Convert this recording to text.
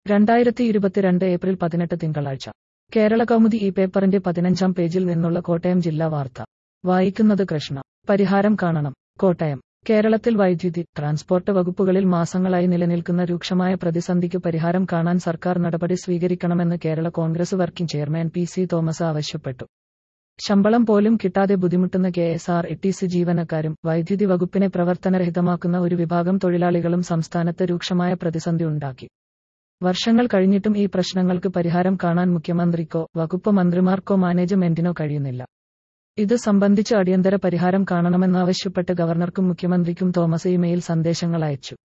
രണ്ടായിരത്തി ഇരുപത്തിരണ്ട് ഏപ്രിൽ പതിനെട്ട് തിങ്കളാഴ്ച കേരള കൗമുദി ഈ പേപ്പറിന്റെ പതിനഞ്ചാം പേജിൽ നിന്നുള്ള കോട്ടയം ജില്ലാ വാർത്ത വായിക്കുന്നത് കൃഷ്ണ പരിഹാരം കാണണം കോട്ടയം കേരളത്തിൽ വൈദ്യുതി ട്രാൻസ്പോർട്ട് വകുപ്പുകളിൽ മാസങ്ങളായി നിലനിൽക്കുന്ന രൂക്ഷമായ പ്രതിസന്ധിക്ക് പരിഹാരം കാണാൻ സർക്കാർ നടപടി സ്വീകരിക്കണമെന്ന് Kerala Congress working chairman P C Thomas ആവശ്യപ്പെട്ടു ശമ്പളം പോലും കിട്ടാതെ ബുദ്ധിമുട്ടുന്ന K S R T C ജീവനക്കാരും വൈദ്യുതി വകുപ്പിനെ പ്രവർത്തനരഹിതമാക്കുന്ന ഒരു വിഭാഗം തൊഴിലാളികളും സംസ്ഥാനത്ത് രൂക്ഷമായ പ്രതിസന്ധി ഉണ്ടാക്കി വർഷങ്ങൾ കഴിഞ്ഞിട്ടും ഈ പ്രശ്നങ്ങൾക്ക് പരിഹാരം കാണാൻ മുഖ്യമന്ത്രിക്കോ വകുപ്പ് മന്ത്രിമാർക്കോ മാനേജ്മെന്റിനോ കഴിയുന്നില്ല ഇത് സംബന്ധിച്ച് അടിയന്തര പരിഹാരം കാണണമെന്നാവശ്യപ്പെട്ട് ഗവർണർക്കും മുഖ്യമന്ത്രിക്കും തോമസ് ഇമെയിൽ സന്ദേശങ്ങൾ അയച്ചു